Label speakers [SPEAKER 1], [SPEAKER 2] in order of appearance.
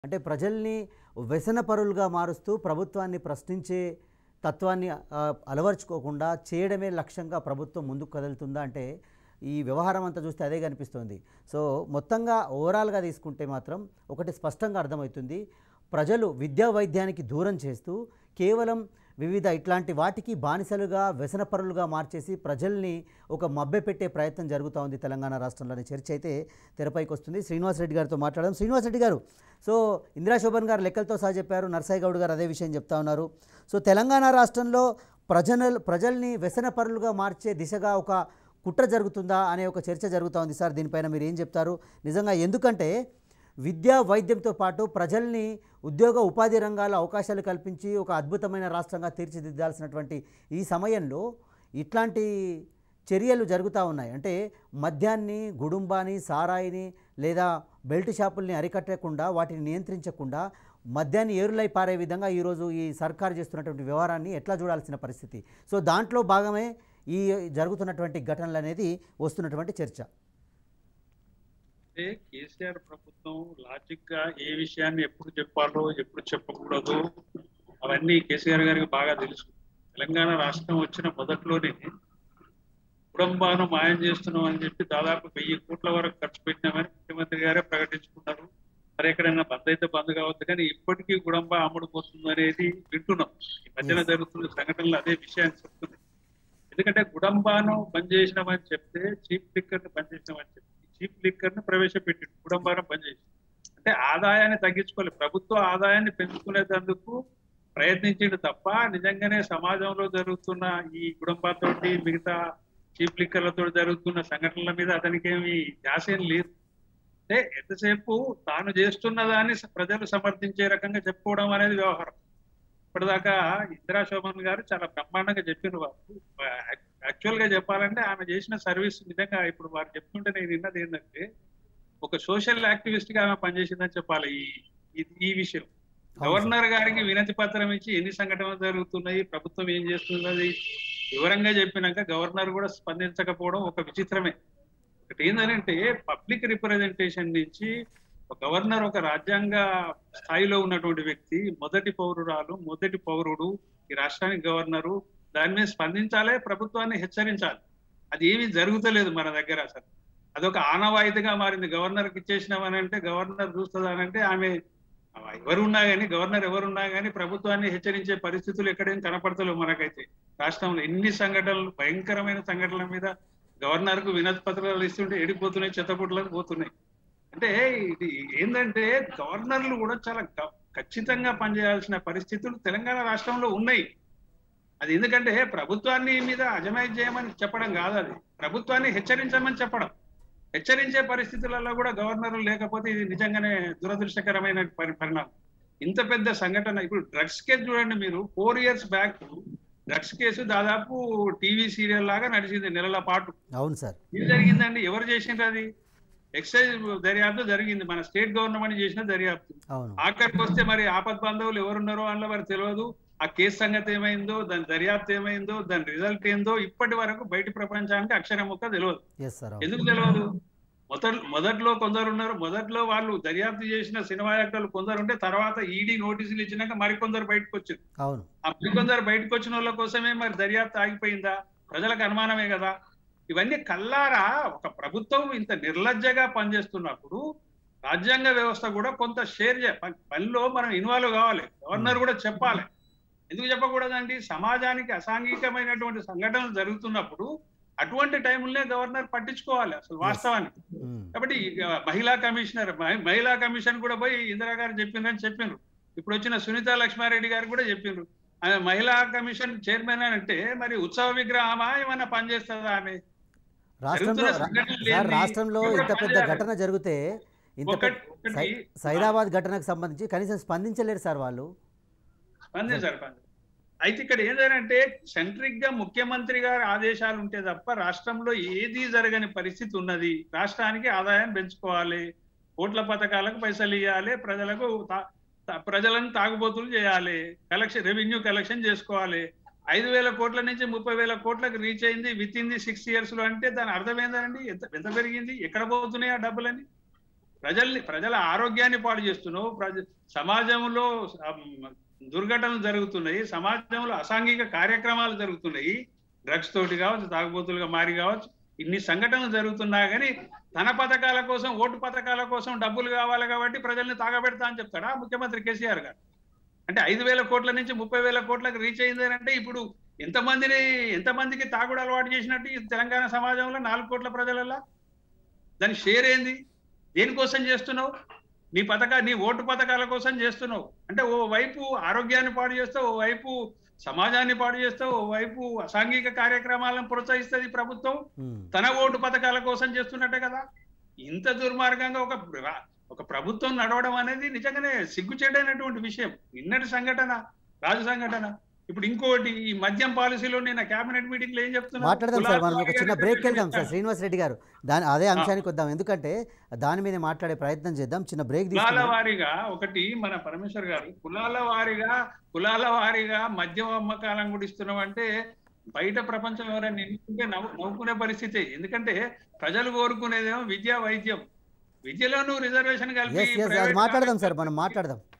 [SPEAKER 1] అంటే ప్రజల్ని వ్యసనపరులుగా మారుస్తూ ప్రభుత్వాన్ని ప్రశ్నించే తత్వాన్ని ఆ, అలవర్చుకోకుండా చేయడమే లక్ష్యంగా ప్రభుత్వం ముందుకు కదులుతుందా అంటే ఈ వ్యవహారం అంతా చూస్తే అదే కనిపిస్తోంది సో మొత్తంగా ఓవరాల్గా తీసుకుంటే మాత్రం ఒకటి స్పష్టంగా అర్థమవుతుంది ప్రజలు విద్యా వైద్యానికి దూరం చేస్తూ కేవలం వివిధ ఇట్లాంటి వాటికి బానిసలుగా వ్యసనపరులుగా మార్చేసి ప్రజల్ని ఒక మభ్య పెట్టే ప్రయత్నం జరుగుతూ ఉంది తెలంగాణ రాష్ట్రంలోని చర్చ అయితే తెరపైకి వస్తుంది శ్రీనివాస్ రెడ్డి గారితో మాట్లాడడం శ్రీనివాస్ రెడ్డి గారు సో ఇందిరా శోభన్ గారు లెక్కలతో సహా చెప్పారు నర్సాయి గౌడ్ గారు అదే విషయం చెప్తా ఉన్నారు సో తెలంగాణ రాష్ట్రంలో ప్రజల ప్రజల్ని వ్యసనపరులుగా మార్చే దిశగా ఒక కుట్ర జరుగుతుందా అనే ఒక చర్చ జరుగుతూ ఉంది సార్ దీనిపైన మీరు ఏం చెప్తారు నిజంగా ఎందుకంటే విద్యా వైద్యంతో పాటు ప్రజల్ని ఉద్యోగ ఉపాధి రంగాల అవకాశాలు కల్పించి ఒక అద్భుతమైన రాష్ట్రంగా తీర్చిదిద్దాల్సినటువంటి ఈ సమయంలో ఇట్లాంటి చర్యలు జరుగుతూ ఉన్నాయి అంటే మద్యాన్ని గుడుంబాని సారాయిని లేదా బెల్ట్ షాపుల్ని అరికట్టకుండా వాటిని నియంత్రించకుండా మద్యాన్ని ఏరులై పారే విధంగా ఈరోజు ఈ సర్కారు చేస్తున్నటువంటి వ్యవహారాన్ని ఎట్లా చూడాల్సిన పరిస్థితి సో దాంట్లో భాగమే ఈ జరుగుతున్నటువంటి ఘటనలు అనేది వస్తున్నటువంటి చర్చ
[SPEAKER 2] అంటే కేసీఆర్ ప్రభుత్వం లాజిక్ గా ఏ విషయాన్ని ఎప్పుడు చెప్పాలో ఎప్పుడు చెప్పకూడదు అవన్నీ కేసీఆర్ గారికి బాగా తెలుసు తెలంగాణ రాష్ట్రం వచ్చిన మొదట్లోనే కుటుంబాను మాయం చేస్తున్నాం అని చెప్పి దాదాపు వెయ్యి కోట్ల వరకు ఖర్చు పెట్టినామని ముఖ్యమంత్రి గారే ప్రకటించుకున్నారు మరి ఎక్కడైనా బంద్ అయితే బంద్ కావద్దు కానీ ఇప్పటికీ కుటుంబ అమ్ముడు పోతుంది అనేది వింటున్నాం ఈ మధ్యన
[SPEAKER 1] Yes.
[SPEAKER 2] జరుగుతున్న సంఘటనలు అదే విషయాన్ని చెప్తుంది ఎందుకంటే గుడంబాను బంద్ చేసినామని చెప్తే చీప్ లిక్కర్ ని బంద్ చేసినామని చెప్తే చీప్ లిక్కర్ ని ప్రవేశపెట్టి గుడంబాను బంద్ చేసి అంటే ఆదాయాన్ని తగ్గించుకోవాలి ప్రభుత్వ ఆదాయాన్ని పెంచుకునేందుకు ప్రయత్నించిండు తప్ప నిజంగానే సమాజంలో జరుగుతున్న ఈ గుడంబాతోటి మిగతా చీప్ లిక్కర్లతో జరుగుతున్న సంఘటనల మీద అతనికి ఏమి ధ్యాస ఏం లేదు అంటే ఎంతసేపు తాను చేస్తున్న దాన్ని ప్రజలు సమర్థించే రకంగా చెప్పుకోవడం అనేది వ్యవహారం ఇప్పటిదాకా ఇందిరా శోభన్ గారు చాలా బ్రహ్మాండంగా చెప్పిన వారు యాక్చువల్ గా చెప్పాలంటే ఆమె చేసిన సర్వీస్ నిజంగా ఇప్పుడు వారు చెప్తుంటే నేను విన్నది ఏంటంటే ఒక సోషల్ యాక్టివిస్ట్ గా ఆమె పనిచేసిందని చెప్పాలి ఈ ఈ- ఈ విషయం గవర్నర్ గారికి వినతి పత్రం ఇచ్చి ఎన్ని సంఘటనలు జరుగుతున్నాయి ప్రభుత్వం ఏం చేస్తున్నది వివరంగా చెప్పినాక గవర్నర్ కూడా స్పందించకపోవడం ఒక విచిత్రమే ఒకటి ఏంటంటే పబ్లిక్ రిప్రజెంటేషన్ నుంచి ఒక గవర్నర్ ఒక రాజ్యాంగ స్థాయిలో ఉన్నటువంటి వ్యక్తి మొదటి పౌరురాలు మొదటి పౌరుడు ఈ రాష్ట్రానికి గవర్నరు దాని మీద స్పందించాలి ప్రభుత్వాన్ని హెచ్చరించాలి అది ఏమీ జరుగుతలేదు మన దగ్గర అసలు అదొక ఆనవాయితీగా మారింది గవర్నర్కి ఇచ్చేసినామని అంటే గవర్నర్ చూస్తుందనంటే ఆమె ఎవరున్నా కానీ గవర్నర్ ఎవరున్నా కానీ ప్రభుత్వాన్ని హెచ్చరించే పరిస్థితులు ఎక్కడేం కనపడతలేవు మనకైతే రాష్ట్రంలో ఎన్ని సంఘటనలు భయంకరమైన సంఘటనల మీద గవర్నర్ కు వినతి పత్రాలు ఇస్తుంటే ఎడిపోతున్నాయి చెత్తపుట్లకు పోతున్నాయి అంటే ఇది ఏంటంటే గవర్నర్లు కూడా చాలా గ- ఖచ్చితంగా పనిచేయాల్సిన పరిస్థితులు తెలంగాణ రాష్ట్రంలో ఉన్నాయి అది ఎందుకంటే ప్రభుత్వాన్ని మీద అజమాయిష్ చేయమని చెప్పడం కాదు అది ప్రభుత్వాన్ని హెచ్చరించమని చెప్పడం హెచ్చరించే పరిస్థితులలో కూడా గవర్నర్లు లేకపోతే ఇది నిజంగానే దురదృష్టకరమైన పరి పరిణామం ఇంత పెద్ద సంఘటన ఇప్పుడు డ్రగ్స్ కేసు చూడండి మీరు four years back drugs case దాదాపు టీవీ సీరియల్ లాగా నడిచింది నెలల పాటు
[SPEAKER 1] అవును సార్
[SPEAKER 2] ఏం జరిగిందండి ఎవరు చేసిండ్రు అది ఎక్సైజ్ దర్యాప్తు జరిగింది మన స్టేట్ గవర్నమెంట్ చేసిన దర్యాప్తు
[SPEAKER 1] అవును
[SPEAKER 2] ఆఖరికి వస్తే మరి ఆపద్ బాంధవులు ఎవరున్నారో అందులో మరి తెలియదు ఆ కేసు సంగతి ఏమైందో దాని దర్యాప్తు ఏమైందో దాని రిజల్ట్ ఏందో ఇప్పటి వరకు బయట ప్రపంచానికి అక్షరం ముక్క తెలియదు
[SPEAKER 1] ఎస్ సార్ అవును
[SPEAKER 2] ఎందుకు తెలియదు మొదట్ మొదట్లో కొందరు ఉన్నారు మొదట్లో వాళ్ళు దర్యాప్తు చేసిన సినిమా యాక్టర్లు కొందరు ఉంటే తర్వాత ఈడీ నోటీసులు ఇచ్చినాక మరికొందరు బయటకు వచ్చారు
[SPEAKER 1] అవును
[SPEAKER 2] ఆ మరికొందరు బయటకు వచ్చిన వాళ్ళ కోసమే మరి దర్యాప్తు ఆగిపోయిందా ప్రజలకు అనుమానమే కదా ఇవన్నీ కల్లారా ఒక ప్రభుత్వం ఇంత నిర్లజ్జగా పనిచేస్తున్నప్పుడు రాజ్యాంగ వ్యవస్థ కూడా కొంత షేర్ చే ప- పనిలో మనం ఇన్వాల్వ్ కావాలి గవర్నర్ కూడా చెప్పాలి ఎందుకు చెప్పకూడదండి సమాజానికి అసాంఘికమైనటువంటి సంఘటనలు జరుగుతున్నప్పుడు అటువంటి టైంలోనే గవర్నర్ పట్టించుకోవాలి అసలు వాస్తవానికి
[SPEAKER 1] ఉమ్.
[SPEAKER 2] కాబట్టి ఈ, ఆ, మహిళా కమిషనర్ మహి- మహిళా కమిషన్ కూడా పోయి ఇందిరా గారు చెప్పిందని చెప్పిండ్రు ఇప్పుడు వచ్చిన సునీత లక్ష్మారెడ్డి గారు కూడా చెప్పిండ్రు ఆమె మహిళా కమిషన్ చైర్మన్ అని అంటే మరి ఉత్సవ విగ్రహమా ఏమైనా పనిచేస్తుందా ఆమె
[SPEAKER 1] రాష్ట్రంలో
[SPEAKER 2] జరుగుతున్న
[SPEAKER 1] రా-
[SPEAKER 2] సంఘటనలు
[SPEAKER 1] సార్
[SPEAKER 2] ఏంది?
[SPEAKER 1] రాష్ట్రంలో
[SPEAKER 2] ఎవరు
[SPEAKER 1] ఇంత పెద్ద
[SPEAKER 2] పనిచేయాలి?
[SPEAKER 1] ఘటన జరిగితే ఇంత
[SPEAKER 2] ఒకటి
[SPEAKER 1] పెద్ద
[SPEAKER 2] ఒకటి
[SPEAKER 1] సై- సైదాబాద్ ఘటనకు సంబంధించి కనీసం స్పందించలేరు సార్ వాళ్ళు
[SPEAKER 2] పందే సార్ పందే అయితే ఇక్కడ ఏంటంటే సెంట్రిక్ గా ముఖ్యమంత్రి గారి ఆదేశాలు ఉంటే తప్ప రాష్ట్రంలో ఏది జరగని పరిస్థితి ఉన్నది రాష్ట్రానికి ఆదాయం పెంచుకోవాలి ఓట్ల పథకాలకు పైసలు ఇవ్వాలి ప్రజలకు తా- తా- ప్రజలను తాగుబోతులు చేయాలి కలెక్షన్ రెవెన్యూ కలెక్షన్ చేసుకోవాలి ఐదు వేల కోట్ల నుంచి ముప్పై వేల కోట్లకు రీచ్ అయింది within the six years లో అంటే దాని అర్థం ఏంటండి ఎంత ఎంత పెరిగింది ఎక్కడ పోతున్నాయి ఆ డబ్బులని ప్రజల్ని ప్రజల ఆరోగ్యాన్ని పాడు చేస్తున్నావు ప్రజ సమాజంలో అమ్, దుర్ఘటనలు జరుగుతున్నాయి సమాజంలో అసాంఘిక కార్యక్రమాలు జరుగుతున్నాయి డ్రగ్స్ తోటి కావచ్చు తాగుబోతులుగా మారి కావచ్చు ఇన్ని సంఘటనలు జరుగుతున్నా కానీ తన పథకాల కోసం ఓటు పథకాల కోసం డబ్బులు కావాలి కాబట్టి ప్రజల్ని తాగబెడతా అని చెప్తాడా ముఖ్యమంత్రి కేసీఆర్ గారు అంటే ఐదు వేల కోట్ల నుంచి ముప్పై వేల కోట్లకు రీచ్ అయింది అని అంటే ఇప్పుడు ఎంతమందిని ఎంతమందికి తాగుడు అలవాటు చేసినట్టు ఈ తెలంగాణ సమాజంలో నాలుగు కోట్ల ప్రజలలో దాని షేర్ ఏంది దేనికోసం చేస్తున్నావు నీ పథక నీ ఓటు పథకాల కోసం చేస్తున్నావు అంటే ఓ వైపు ఆరోగ్యాన్ని పాడు చేస్తావు ఓ వైపు సమాజాన్ని పాడు చేస్తావు ఓ వైపు అసాంఘిక కార్యక్రమాలను ప్రోత్సహిస్తుంది ఈ ప్రభుత్వం
[SPEAKER 1] ఉమ్.
[SPEAKER 2] తన ఓటు పథకాల కోసం చేస్తున్నట్టే కదా ఇంత దుర్మార్గంగా ఒక ప్ర- ఒక ప్రభుత్వం నడవడం అనేది నిజంగానే సిగ్గుచేటైనటువంటి విషయం నిన్నటి సంఘటన రాజు సంఘటన ఇప్పుడు ఇంకోటి ఈ మద్యం పాలసీలో నిన్న కేబినెట్ మీటింగ్ లో ఏం చెప్తున్నారు
[SPEAKER 1] మాట్లాడదాం సార్ మనం ఒక
[SPEAKER 2] కులాల
[SPEAKER 1] చిన్న
[SPEAKER 2] వారీగా
[SPEAKER 1] బ్రేక్ వెళ్దాం సార్
[SPEAKER 2] రిజర్వేషన్
[SPEAKER 1] శ్రీనివాస్ రెడ్డి గారు దాని అదే అంశానికి వద్దాం ఎందుకంటే దాని మీద మాట్లాడే ప్రయత్నం చేద్దాం చిన్న బ్రేక్
[SPEAKER 2] కులాల
[SPEAKER 1] తీసుకుందాం
[SPEAKER 2] వారీగా ఒకటి మన పరమేశ్వర్ గారు కులాల వారీగా కులాల వారీగా మద్యం అమ్మకాలను కూడా ఇస్తున్నాం అంటే బయట ప్రపంచం ఎవరైనా ఎన్నుకుంటే నవ్వు నవ్వుకునే పరిస్థితి ఎందుకంటే ప్రజలు కోరుకునేదేమో విద్య వైద్యం విద్యలోనూ రిజర్వేషన్ కలిపి
[SPEAKER 1] ఎస్ ఎస్ అది
[SPEAKER 2] ప్రైవేట్
[SPEAKER 1] మాట్లాడదాం సార్
[SPEAKER 2] కాలేజ్
[SPEAKER 1] మనం మాట్లాడదాం